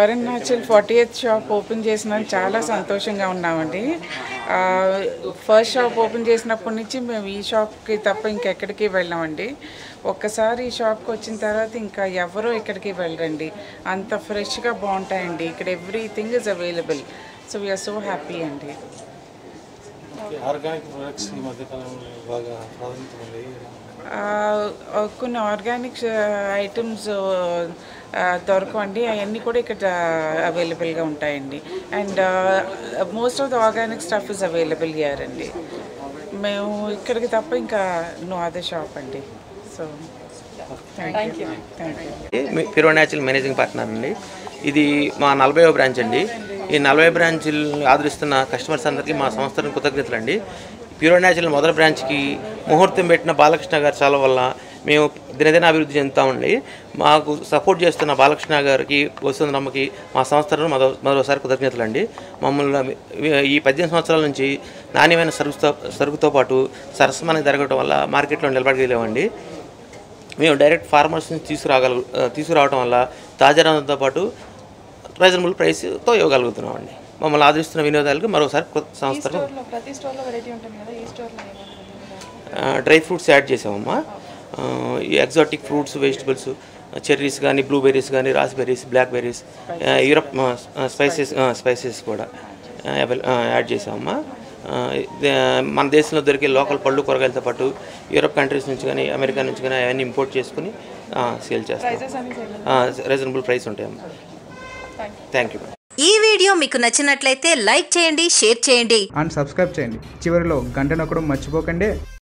pure natural forty eighth shop open చేసిన చాలా సంతోషంగా ఉన్నామండి ఆ, ఫస్ట్ షాప్ ఓపెన్ చేసినప్పటి నుంచి మేము ఈ షాప్కి తప్ప ఇంకెక్కడికి వెళ్ళామండి ఒక్కసారి ఈ షాప్కి వచ్చిన తర్వాత ఇంకా ఎవరూ ఇక్కడికి వెళ్ళరండి అంత ఫ్రెష్గా బాగుంటాయండి ఇక్కడ everything is available so we are so happy అండి ఆర్గానిక్ ప్రొడక్ట్స్ ఈ మధ్య కాలంలో బాగా ప్రాధాన్యత ఉంది ఆ, ఆ, కొన్ని ఆర్గానిక్ ఐటమ్స్ దొరకండి అవన్నీ కూడా ఇక్కడ అవైలబుల్గా ఉంటాయండి and most of the organic stuff is available here అండి మేము ఇక్కడికి తప్ప ఇంకా నో అదర్ షాప్ అండి so thank you thank you pure natural managing partner అండి ఇది మా నలభైవ బ్రాంచ్ అండి ఈ నలభై బ్రాంచ్లు ఆదరిస్తున్న కస్టమర్స్ అందరికీ మా సంస్థను కృతజ్ఞతలు అండి ప్యూరో న్యాచురల్ మొదటి బ్రాంచ్కి ముహూర్తం పెట్టిన బాలకృష్ణ గారి చాలా వల్ల మేము దినదిన అభివృద్ధి చెందుతామండి మాకు సపోర్ట్ చేస్తున్న బాలకృష్ణ గారికి వసుంధరమ్మకి మా సంస్థను మరో మరోసారి కృతజ్ఞతలు అండి మమ్మల్ని ఈ పద్దెనిమిది సంవత్సరాల నుంచి నాణ్యమైన సరుకుతో సరుకుతో పాటు సరసమానికి జరగడం వల్ల మార్కెట్లో నిలబడగలేమండి మేము డైరెక్ట్ ఫార్మర్స్ నుంచి తీసుకురాగల తీసుకురావడం వల్ల తాజాతో పాటు రీజనబుల్ ప్రైస్తో ఇవ్వగలుగుతున్నామండి మమ్మల్ని ఆదరిస్తున్న వినోదాలకు మరోసారి కొత్త సంస్థను స్టోర్లో ప్రతి స్టోర్లో వెరైటీ ఉంటుంది కదా ఈ స్టోర్లో ఏముంటుంది డ్రై ఫ్రూట్స్ యాడ్ చేసామమ్మా ఆ, ఈ ఎగ్జాటిక్ ఫ్రూట్స్ వెజిటబుల్స్ చెర్రీస్ కానీ బ్లూబెర్రీస్ కానీ raspberries black berries Europe spices spices కూడా అవైల యాడ్ చేసామమ్మా ఆ, ఇది, మన దేశంలో దొరికే లోకల్ పళ్ళు కూరగాయలతో పాటు యూరప్ కంట్రీస్ నుంచి కానీ అమెరికా నుంచి కానీ అవన్నీ ఇంపోర్ట్ చేసుకుని సేల్ చేస్తాం రీజనబుల్ ప్రైస్ ఉంటాయమ్మా థ్యాంక్ యూ ఈ వీడియో మీకు నచ్చినట్లయితే లైక్ చేయండి షేర్ చేయండి అండ్ సబ్స్క్రైబ్ చేయండి చివరిలో గంట నొక్కడం మర్చిపోకండి